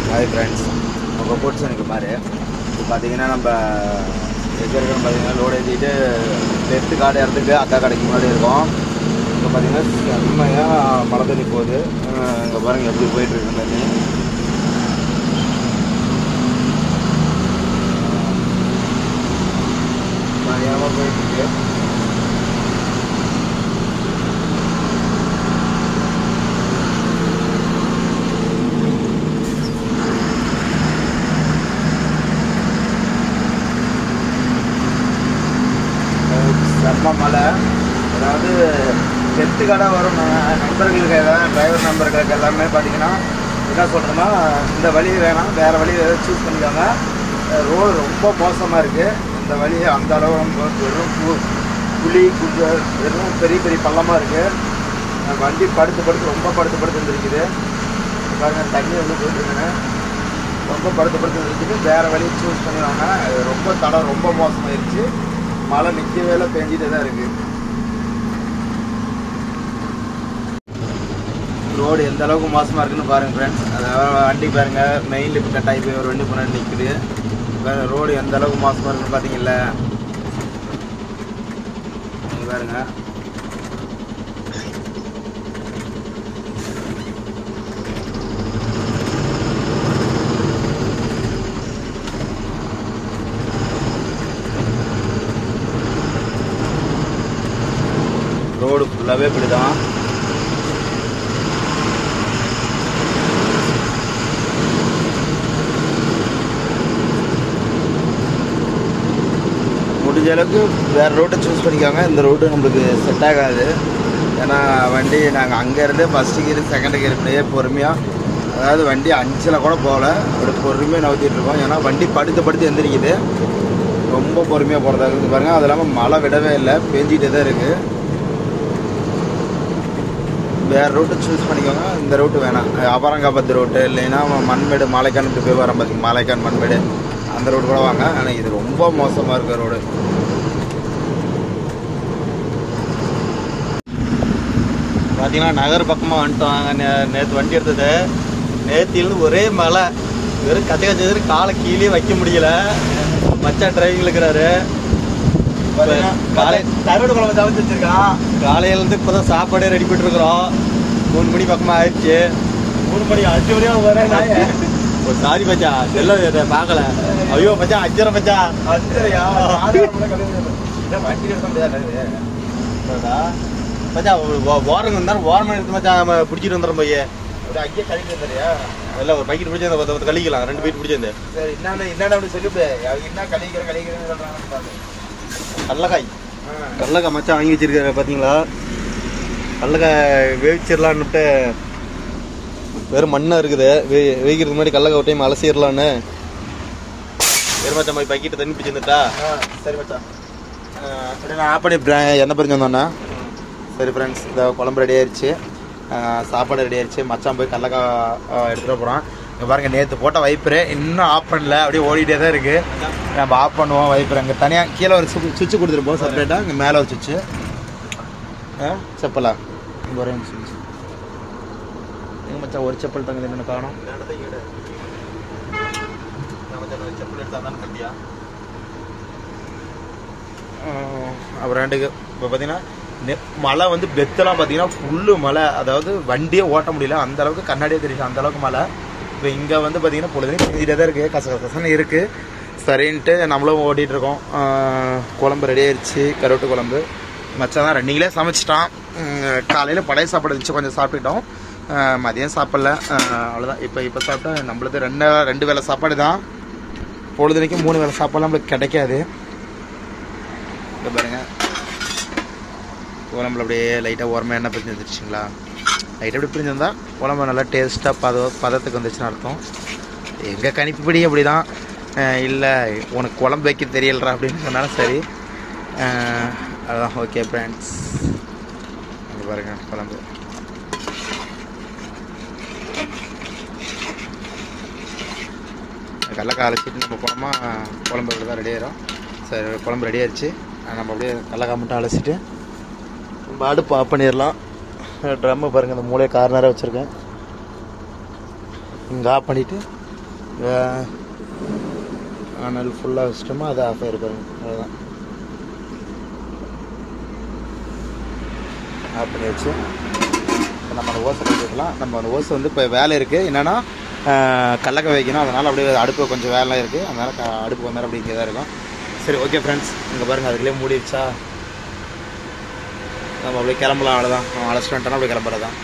Hi friends உங்கள் bots எனக்கு மாதிரி இப்போ பார்த்தீங்கன்னா நம்ம எங்கே இருக்கோம் பார்த்தீங்கன்னா லோடு ஏற்றிட்டு லெஃப்ட் காடு இடத்துக்கு அக்கா கடைக்கு முன்னாடி இருக்கோம் இப்போ பார்த்தீங்கன்னா செம்மையாக மழை தண்ணி போகுது இங்கே பாருங்கள் எப்படி போயிட்டு இருக்கு தண்ணி பயங்கரமாக போயிட்டு இருக்கு செம்ம மழை அதாவது செத்து கடை வரும் ந- நண்பர்களுக்கு எதாவது டிரைவர் நண்பர்களுக்கு எல்லாமே பார்த்தீங்கன்னா என்ன சொல்கிறேன்னா இந்த வழி வேணாம் வேறு வழி ஏதாவது சூஸ் பண்ணிக்கோங்க ரோடு ரொம்ப மோசமாக இருக்குது இந்த வழி அந்த அளவு நம்ம வெறும் பு- புளி குண்டு வெறும் பெரிய பெரிய பள்ளமாக இருக்குது வண்டி படுத்து படுத்து ரொம்ப படுத்து படுத்து வந்துருக்குது பாருங்க தண்ணி வந்து போயிட்டுருக்குங்க ரொம்ப படுத்து படுத்து வந்துருக்குது வேறு வழியை சூஸ் பண்ணிடுவாங்க அது ரொம்ப தடம் ரொம்ப மோசமாயிருச்சு மழை நிற்கவே இல்லை பெஞ்சிட்டே தான் இருக்கு ரோடு எந்த அளவுக்கு மோசமாக இருக்குன்னு பாருங்க ஃப்ரெண்ட்ஸ் அதாவது வண்டி பாருங்க மெயின் லிஃப்ட் கட் ஆகி போய் ஒரு வண்டி முன்னாடி நிற்குது ரோடு எந்த அளவுக்கு மோசமாக இருக்குன்னு பார்த்தீங்கல்ல இங்க பாருங்க ரோடு ஃபுல்லாகவே இப்படி தான் முடிஞ்ச அளவுக்கு வேறு ரோட்டை சூஸ் பண்ணிக்கோங்க இந்த ரோட்டு நம்மளுக்கு செட் ஆகாது ஏன்னா வண்டி நாங்கள் அங்கேருந்து ஃபஸ்ட்டு கியர் செகண்ட் கியர் இப்படியே பொறுமையாக அதாவது வண்டி அஞ்சில் கூட போகல அப்படி பொறுமையாக நவுத்திட்டு இருக்கோம் ஏன்னா வண்டி படுத்து படுத்து எந்திரிக்குது ரொம்ப பொறுமையாக போகிறதா இருக்குது பாருங்கள் அது இல்லாமல் மழை விடவே இல்லை பேஞ்சிக்கிட்டே தான் இருக்குது வேறு ரூட்டு சூஸ் பண்ணிக்கோங்க இந்த ரூட்டு வேணாம் அபரங்காபத்து ரூட்டு இல்லைன்னா மண்மேடு மாலைக்கான் இப்படி போய் வரோம் பார்த்தீங்க மாலைக்கான் மண்மேடு அந்த ரோடு கூட வாங்க ஆனால் இது ரொம்ப மோசமாக இருக்க ரோடு பார்த்தீங்கன்னா நகர் பக்கமாக வந்துட்டோம் நே நேற்று வண்டி எடுத்தது நேத்திலிருந்து ஒரே மழை வெறும் கச்ச கச்சது காலை கீழே வைக்க முடியல மச்சான் டிரைவிங் இருக்கிறாரு காலை கருவாடு குழம்பு தவிர்த்து வச்சிருக்கான் காலையிலேருந்து இப்போ தான் சாப்பாடே ரெடி பண்ணிட்டுருக்குறோம் மூணு மணி பக்கமாக ஆயிடுச்சு மூணு மணி அஞ்சு மணியாக வரேன் ஒரு சாரி மச்சா எல்லாம் இதை பார்க்கல ஐயோ மச்சான் அஞ்சரை மச்சா அஞ்சரையா வண்டி எடுக்க முடியாது மச்சா ஓரங்க இருந்தாலும் ஓரமாக எடுத்து மச்சான் நம்ம பிடிச்சிட்டு வந்துடுறோம் பையன் ஒரு அங்கேயே கழிட்டு வந்துறியா எல்லாம் ஒரு பைக்கெட் பிடிச்சி அந்த பத்து கழிக்கலாம் ரெண்டு பைக்கெட் பிடிச்சி சரி என்னென்ன என்னென்ன அப்படி சொல்லிவிடு அவங்க என்ன கழிக்கிற கழிக்கிறேன்னு சொல்கிறாங்கன்னு பாரு கடலக்காய் ஆ. கடலக்காய் மச்சான் வாங்கி வச்சிருக்காரு பார்த்தீங்களா கடலக்காய் வேவிச்சிடலான்னுட்டு வெறும் மண்ணாக இருக்குது வே வேகிறதுக்கு முன்னாடி கடலக்காய் ஒரு டைம் அலசிடலான்னு வேறு மச்சான் போய் பைக்கிட்ட தண்ணி பிடிச்சி வந்துட்டா ஆ, சரி மச்சான் சரி நான் ஆப் பண்ணிவிட்றேன் என்ன பிரிஞ்சு வந்தோன்னா சரி ஃப்ரெண்ட்ஸ் இந்த குழம்பு ரெடி ஆயிடுச்சு ஆ, சாப்பாடு ரெடி ஆயிடுச்சு மச்சான் போய் கடலக்காய் எடுத்துகிட்டு போகிறான் இங்கே பாருங்கள் நேற்று போட்ட வைப்பரு இன்னும் ஆஃப் பண்ணல அப்படியே ஓடிட்டே தான் இருக்குது நம்ம ஆஃப் பண்ணுவோம் வைப்பர் அங்கே தனியாக கீழே ஒரு சுவிட்சு கொடுத்துருப்போம் செப்பரேட்டாக இங்கே மேலே ஒரு சுவிட்சு செப்பலா இங்கே ஒரே சுவிட்ச் எங்க மச்சான் ஒரு செப்பல் தங்குது என்னென்ன காணும் செப்பல் எடுத்தா தானே கட்டியா அப்புறம் ரெண்டுக்கு இப்போ பார்த்தீங்கன்னா நெ- மழை வந்து பெத்தெல்லாம் பார்த்தீங்கன்னா ஃபுல்லு மழை அதாவது வண்டியே ஓட்ட முடியல அந்த அளவுக்கு கண்ணாடியே தெரியுது அந்த அளவுக்கு மழை இப்போ இங்கே வந்து பார்த்தீங்கன்னா பொழுதுனே பெஞ்சிட்டே தான் இருக்குது கச கசன்னு இருக்குது சரின்ட்டு நம்மளும் ஓட்டிகிட்டு இருக்கோம் ஆஹ் குழம்பு ரெடி ஆயிடுச்சு கருவாட்டு குழம்பு மச்சான் தான் ரெண்டிங்களே சமைச்சிட்டான் காலையில் பழைய சாப்பாடு இருந்துச்சு கொஞ்சம் சாப்பிட்டுட்டோம் ஆஹ் மதியம் சாப்பிடல ஆஹ் அவ்வளோதான் இப்போ இப்போ சாப்பிட்டா நம்மளுக்கு ரெண்டு ரெண்டு வேளை சாப்பாடு தான் பொழுதுனைக்கும் மூணு வேளை சாப்பாடு நம்மளுக்கு கிடைக்காது இங்க பாருங்க குழம்புல அப்படியே லைட்டாக ஓரமாக எண்ணெய் பிரிஞ்சு வந்துருச்சுங்களா லைட்டாக அப்படி பிரிஞ்சிருந்தா குழம்பு நல்லா டேஸ்ட்டாக பத பதத்துக்கு வந்துச்சுன்னு அர்த்தம் எங்கள் கணிப்புப்படி அப்படி தான் இல்லை உனக்கு குழம்பு வைக்க தெரியலடா அப்படின்னு சொன்னாலும் சரி அஹ், அதுதான் ஓகே ஃப்ரெண்ட்ஸ் இங்கே பாருங்க குழம்பு கடலக்காய் அரைச்சிட்டு நம்ம போனோமா குழம்பு இப்படி தான் ரெடி ஆயிரும் சரி குழம்பு ரெடி ஆயிடுச்சு நம்ம அப்படியே கடலக்காய் மட்டும் அலசிட்டு நம்ம அடுப்பு ஆஃப் பண்ணிடலாம் ட்ரம்மு பாருங்கள் இந்த மூலையை கார்னராக வச்சுருக்கேன் இங்கே ஆஃப் பண்ணிவிட்டு ஆனால் ஃபுல்லாக வச்சிட்டோமா அது ஆஃப் ஆயிருப்பாங்க அவ்வளோதான் ஆஃப் பண்ணி வச்சு இப்போ நம்ம அந்த ஓசை கட்டிக்கலாம் நம்ம அந்த ஓசை வந்து இப்போ வேலை இருக்குது என்னென்னா கடலக்க வைக்கணும் அதனால் அப்படியே அடுப்பு கொஞ்சம் வேலை இருக்குது அதனால் க அடுப்பு கொஞ்ச நேரம் அப்படி இங்கே தான் இருக்கும் சரி ஓகே ஃப்ரெண்ட்ஸ் இங்கே பாருங்கள் அதுக்குள்ளே மூடிடுச்சா நம்ம அப்படியே கிளம்பலாம் அவ்வளோதான் அவன் அழைச்சிட்டு வந்துட்டோன்னா அப்படியே கிளம்புறது தான்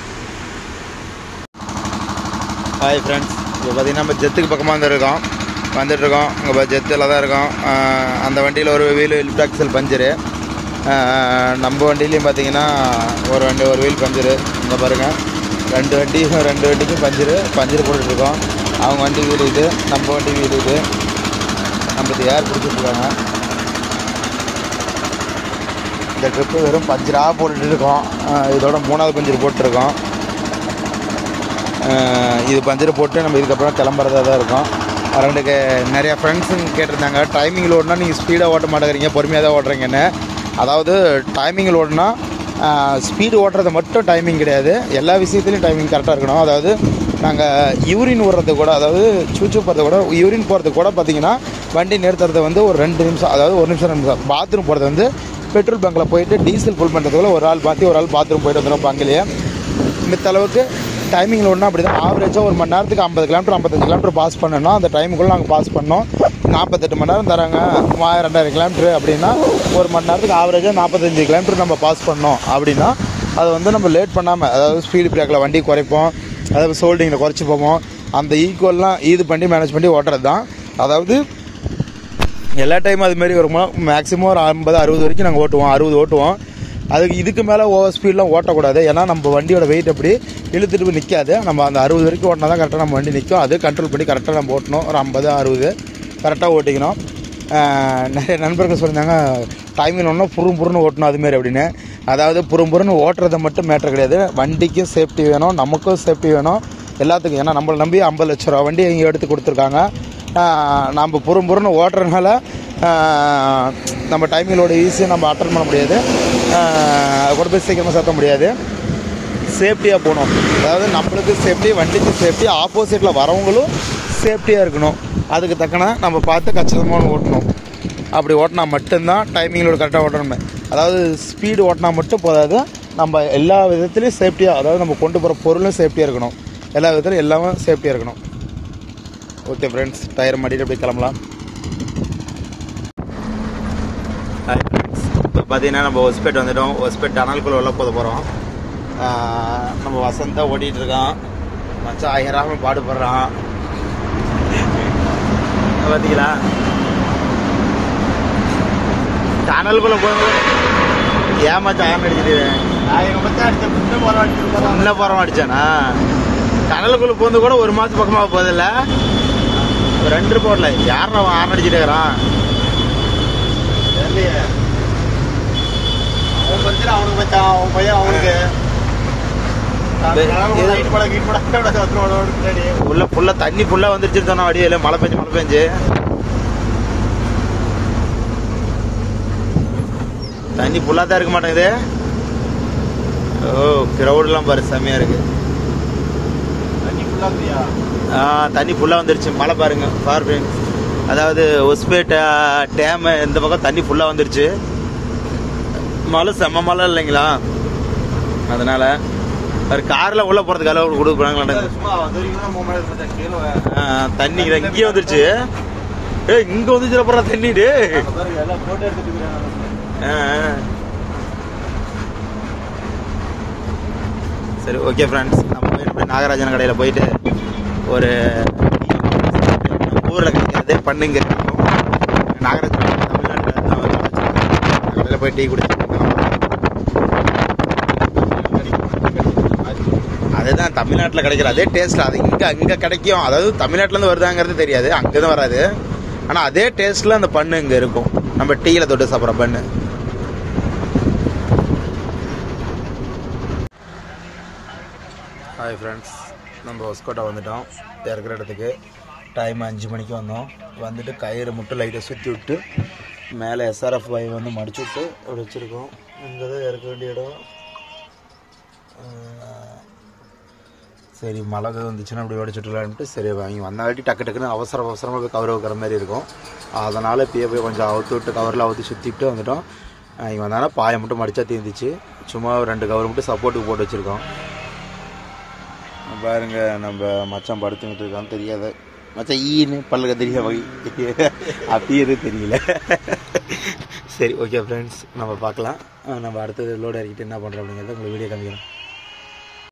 ஹாய் ஃப்ரெண்ட்ஸ் இப்போ பார்த்தீங்கன்னா நம்ம ஜெத்துக்கு பக்கமாக வந்துருக்கோம் வந்துட்டுருக்கோம் இங்கே ஜெத்தில் தான் இருக்கோம் ஆஹ் அந்த வண்டியில் ஒரு வீல் லிஃப்ட் ஆக்சல் பஞ்சரு நம்ம வண்டியிலையும் பார்த்தீங்கன்னா ஒரு வண்டி ஒரு வீல் பஞ்சரு இங்கே பாருங்கள் ரெண்டு வண்டி ரெண்டு வண்டிக்கும் பஞ்சரு பஞ்சரு போட்டுட்ருக்கோம் அவங்க வண்டி வீல் இது நம்ம வண்டி வீல் இது நம்மளுக்கு ஏர் பிடிச்சிட்ருக்காங்க இந்த ட்ரிப்பு வெறும் பஞ்சராக போட்டுட்டு இருக்கோம் ஆஹ் இதோட மூணாவது பஞ்சர் போட்டிருக்கோம் ஆஹ் இது பஞ்சர் போட்டு நம்ம இதுக்கப்புறம் கிளம்புறதா தான் இருக்கும் ரெண்டுக்கு நிறைய ஃப்ரெண்ட்ஸுங்க கேட்டிருந்தாங்க டைமிங்கில் ஓடினா நீங்கள் ஸ்பீடாக ஓட்ட மாட்டேங்கிறீங்க பொறுமையாக தான் ஓட்டுறீங்கன்னு அதாவது டைமிங்கில் ஓடினா ஸ்பீடு ஓட்டுறது மட்டும் டைமிங் கிடையாது எல்லா விஷயத்துலையும் டைமிங் கரெக்டாக இருக்கணும் அதாவது நாங்கள் யூரின் விடுறது கூட அதாவது சூச்சு போகிறது கூட யூரின் போகிறது கூட பார்த்தீங்கன்னா வண்டி நிறுத்துறது வந்து ஒரு ரெண்டு நிமிஷம் அதாவது ஒரு நிமிஷம் ரெண்டு நிமிஷம் பாத்ரூம் போகிறது வந்து பெட்ரோல் பங்க்கில் போயிட்டு டீசல் ஃபுல் பண்ணுறதுக்குள்ள ஒரு ஆள் மாற்றி ஒரு ஆள் பாத்ரூம் போயிட்டு வந்துடும் பங்கிலேயே மித்த அளவுக்கு டைமிங்கில் ஒன்றா அப்படி தான் ஆவரேஜாக ஒரு மணி நேரத்துக்கு ஐம்பது கிலோமீட்டர் ஐம்பத்தஞ்சு கிலோமீட்டர் பாஸ் பண்ணணும் அந்த டைமுக்குள்ளே நாங்கள் பாஸ் பண்ணோம் நாற்பத்தெட்டு மணி நேரம் தராங்க மூவாயிரம் ரெண்டாயிரம் கிலோமீட்டர் அப்படின்னா ஒரு மணி நேரத்துக்கு ஆவரேஜாக நாற்பத்தஞ்சு கிலோமீட்டர் நம்ம பாஸ் பண்ணோம் அப்படின்னா அதை வந்து நம்ம லேட் பண்ணாமல் அதாவது ஸ்பீடு பிரேக்கில் வண்டி குறைப்போம் அதாவது சோல்டிங்கில் குறைச்சி போவோம் அந்த ஈக்குவல்லாம் இது பண்ணி மேனேஜ் பண்ணி ஓட்டுறது தான் அதாவது எல்லா டைமும் அது மாதிரி வருமா மேக்ஸிமம் ஒரு ஐம்பது அறுபது வரைக்கும் நாங்கள் ஓட்டுவோம் அறுபது ஓட்டுவோம் அதுக்கு இதுக்கு மேலே ஓவர் ஸ்பீட்லாம் ஓட்டக்கூடாது ஏன்னா நம்ம வண்டியோட வெயிட் அப்படி இழுத்துட்டு போய் நிற்காது நம்ம அந்த அறுபது வரைக்கும் ஓட்டினா தான் கரெக்டாக நம்ம வண்டி நிற்கும் அது கண்ட்ரோல் பண்ணி கரெக்டாக நம்ம ஓட்டணும் ஒரு ஐம்பது அறுபது கரெக்டாக ஓட்டிக்கணும் ஆஹ் நிறைய நண்பர்கள் சொல்லியிருந்தாங்க டைமிங் ஒன்றும் புறும் புறுன்னு ஓட்டணும் அதுமாரி அப்படின்னு அதாவது புறும் புறுன்னு ஓட்டுறது மட்டும் மேட்டர் கிடையாது வண்டிக்கும் சேஃப்டி வேணும் நமக்கும் சேஃப்டி வேணும் எல்லாத்துக்கும் ஏன்னா நம்மளை நம்பி ஐம்பது லட்ச ரூபா வண்டி இங்கே எடுத்து கொடுத்துருக்காங்க ஆஹ் நம்ம புறம் புறன்னு ஓட்டுறதுனால ஆஹ் நம்ம டைமிங்களோட ஈஸியாக நம்ம அட்டன் பண்ண முடியாது ஆஹ் கூட போய் சீக்கிரமாக சேர்த்த முடியாது சேஃப்டியாக போகணும் அதாவது நம்மளுக்கு சேஃப்டி வண்டிக்கு சேஃப்டி ஆப்போசிட்டில் வரவங்களும் சேஃப்டியாக இருக்கணும் அதுக்கு தக்கன நம்ம பார்த்து கச்சிதமாக ஓட்டணும் அப்படி ஓட்டினா மட்டும்தான் டைமிங்களோட கரெக்டாக ஓட்டணும் அதாவது ஸ்பீடு ஓட்டினா மட்டும் போதாது நம்ம எல்லா விதத்துலையும் சேஃப்டியாக அதாவது நம்ம கொண்டு போகிற பொருளும் சேஃப்டியாக இருக்கணும் எல்லா விதத்துலையும் எல்லாமே சேஃப்டியாக இருக்கணும் ஓகே ஃப்ரெண்ட்ஸ் டயர் மாட்டிட்டு அப்படியே கிளம்பலாம் ஹாய் ஃப்ரெண்ட்ஸ் இப்போ பார்த்தீங்கன்னா நம்ம ஒஸ்பேட் வந்துட்டோம் ஒஸ்பேட் டனல்குள்ளே உள்ள போத போகிறோம் நம்ம வசந்தா ஓட்டிகிட்டு இருக்கான் மச்சான் ஆயிரம் பாடுபடுறான் பார்த்தீங்களா டனல்குள்ளே போகும்போது ஏன் மச்சான் ஆயம் அடிச்சிட்டு முன்ன போகிறோம் அடிச்சானா டனலுக்குள்ளே போந்து கூட ஒரு மாதம் பக்கமாக போதில்ல ரெண்டு போடல யாரும் அவன் ஆறு அடிச்சுட்டு இருக்கிறான் அவன் பஞ்சர் அவனுக்கு மச்சான் அவன் பையன் அவனுக்கு உள்ள ஃபுல்லா தண்ணி ஃபுல்லா வந்துருச்சுன்னு சொன்னா வடியில மழை பெஞ்சு மழை பெஞ்சு தண்ணி ஃபுல்லா தான் இருக்க மாட்டேங்குது ஓ கிரௌட்லாம் பாரு செம்மையா இருக்கு ஆ தண்ணி ஃபுல்லா வந்துருச்சு மழை பாருங்க பார் ஃப்ரெண்ட்ஸ் அதாவது ஒஸ்பேட் டேம் இந்த பக்கம் தண்ணி ஃபுல்லா வந்துருச்சு மழை செம்ம மழை இல்லைங்களா அதனால ஒரு கார்ல உள்ள போறதுக்கு அளவு கொடுக்க போறாங்களா ஆ, தண்ணி இங்க- இங்கேயே வந்துருச்சு ஏய் இங்க வந்துச்சு அப்புறம் தண்ணி டே ஆ, ஆ. சரி ஓகே ஃப்ரெண்ட்ஸ் நம்ம போய் அப்படியே நாகராஜன் கடையில் போயிட்டு ஒரு ஊரில் கிடைக்காதே பண்ணுங்க நாகராஜன் தமிழ்நாட்டில் கடையில் போய் டீ குடிச்சு அதுதான் தமிழ்நாட்டில் கிடைக்கிற அதே டேஸ்ட் அது இங்கே இங்கே கிடைக்கும் அதாவது தமிழ்நாட்டிலேருந்து வருதாங்கிறது தெரியாது அங்கே தான் வராது ஆனால் அதே டேஸ்ட்டில் அந்த பண்ணு இங்கே இருக்கும் நம்ம டீயில் தொட்டு சாப்பிட்ற பண்ணு ஹாய் ஃப்ரெண்ட்ஸ் நம்ம ஒஸ்கோட்டா வந்துட்டோம் இறக்குற இடத்துக்கு டைம் அஞ்சு மணிக்கு வந்தோம் வந்துட்டு கயிறு மட்டும் லைட்டாக சுற்றி விட்டு மேலே எஸ்ஆர்எஃப் பை வந்து மடிச்சு விட்டு அப்படி வச்சுருக்கோம் இங்கே தான் இறக்க வேண்டிய இடம் சரி மழை வந்துச்சுன்னா அப்படி உடச்சிட்டுலான்ட்டு சரி வாங்கி வந்தாட்டி டக்கு டக்குன்னு அவசர அவசரமாக போய் கவர் வைக்கிற மாதிரி இருக்கும் அதனால் இப்பயே போய் கொஞ்சம் அவுத்து விட்டு கவரில் அவுத்து சுற்றிட்டு வந்துட்டோம் இங்கே வந்தாங்கன்னா பாயை மட்டும் மடிச்சா தீர்ந்துச்சு சும்மா ஒரு ரெண்டு கவர் மட்டும் சப்போர்ட்டுக்கு போட்டு வச்சுருக்கோம் பாருங்க நம்ம மச்சான் படுத்துக்கிட்டு இருக்கான்னு தெரியாது மச்சான் ஈன்னு பல்லுக்க தெரிய வகை அப்பயே எதுவும் தெரியல சரி ஓகே ஃப்ரெண்ட்ஸ் நம்ம பார்க்கலாம் அஹ் நம்ம அடுத்தது லோடு இறக்கிட்டு என்ன பண்ணுறோம் அப்படிங்கிறத உங்களுக்கு வீடியோ காமிக்கிறோம்